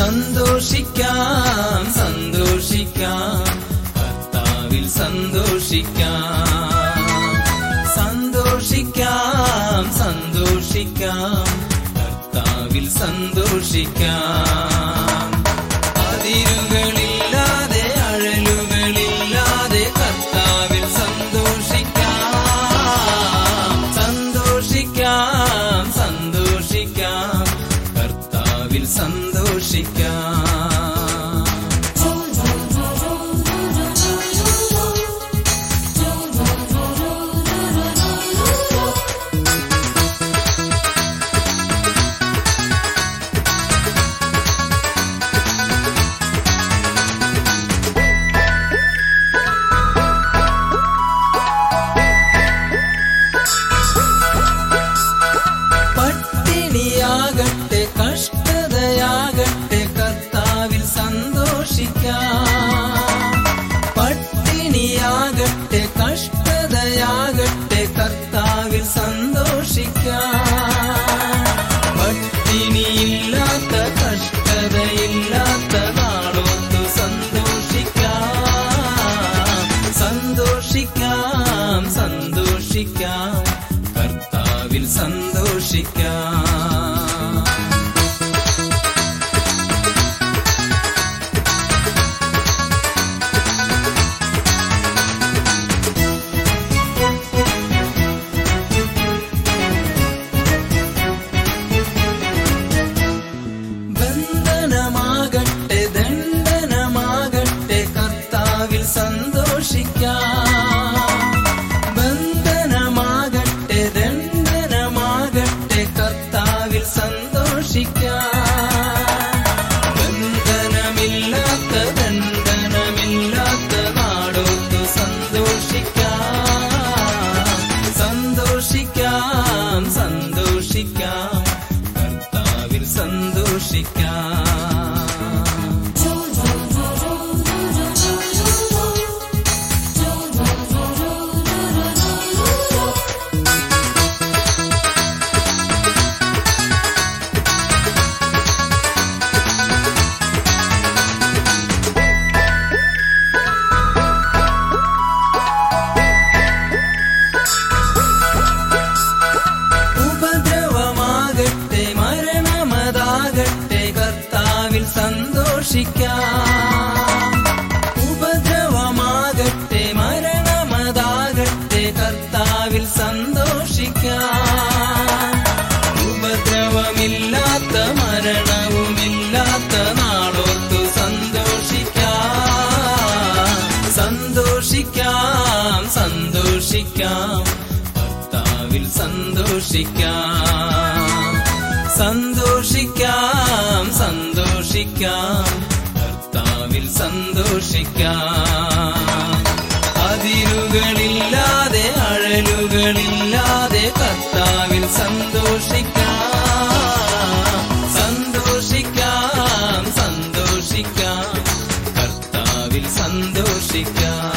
സന്തോഷിക്കാം സന്തോഷിക്കാം കർത്താവിൽ സന്തോഷിക്കാം സന്തോഷിക്കാം സന്തോഷിക്കാം കർത്താവിൽ സന്തോഷിക്കാം അതിരുകളില്ലാതെ അഴലുകളില്ലാതെ കർത്താവിൽ സന്തോഷിക്കാം സന്തോഷിക്കാം സന്തോഷിക്കാം കർത്താവിൽ സന്തോഷിക്കാം പട്ടിണിയാകട്ടെ കഷ്ടതയാകട്ടെ കർത്താവിൽ സന്തോഷിക്കാം പട്ടിണിയാകട്ടെ കഷ്ടതയാകട്ടെ കർത്താവിൽ സന്തോഷിക്കാം പട്ടിണിയില്ലാത്ത കഷ്ടതയില്ലാത്ത നാളോത്തു സന്തോഷിക്കാം സന്തോഷിക്കാം സന്തോഷിക്കാം കർത്താവിൽ സന്തോഷിക്കാം ബന്ധനമാകട്ടെ ദണ്ഡനമാകട്ടെ കർത്താവിൽ സന്തോഷിക്കാം ബന്ധനമാകട്ടെ ദണ്ഡനമാകട്ടെ കർത്താവിൽ സന്തോഷിക്കാം ബന്ധനമില്ലാത്ത ദണ്ഡനമില്ലാത്ത നാടോത്തു സന്തോഷിക്കാം സന്തോഷിക്കാം സന്തോഷിക്കാം കർത്താവിൽ സന്തോഷിക്കാം ഉപദ്രവമാകട്ടെ മരണമതാകട്ടെ കർത്താവിൽ സന്തോഷിക്കാം ഉപദ്രവമാകട്ടെ മരണമതാകട്ടെ കർത്താവിൽ സന്തോഷിക്കാം ഉപദ്രവമില്ലാത്ത മരണവുമില്ലാത്ത നാളോർത്തു സന്തോഷിക്കാം സന്തോഷിക്കാം സന്തോഷിക്കാം കർത്താവിൽ സന്തോഷിക്കാം സന്തോഷിക്കാം സന്തോഷിക്കാം കർത്താവിൽ സന്തോഷിക്കാം അതിരുകളില്ലാതെ അഴലുകളില്ലാതെ കർത്താവിൽ സന്തോഷിക്കാം സന്തോഷിക്കാം സന്തോഷിക്കാം കർത്താവിൽ സന്തോഷിക്കാം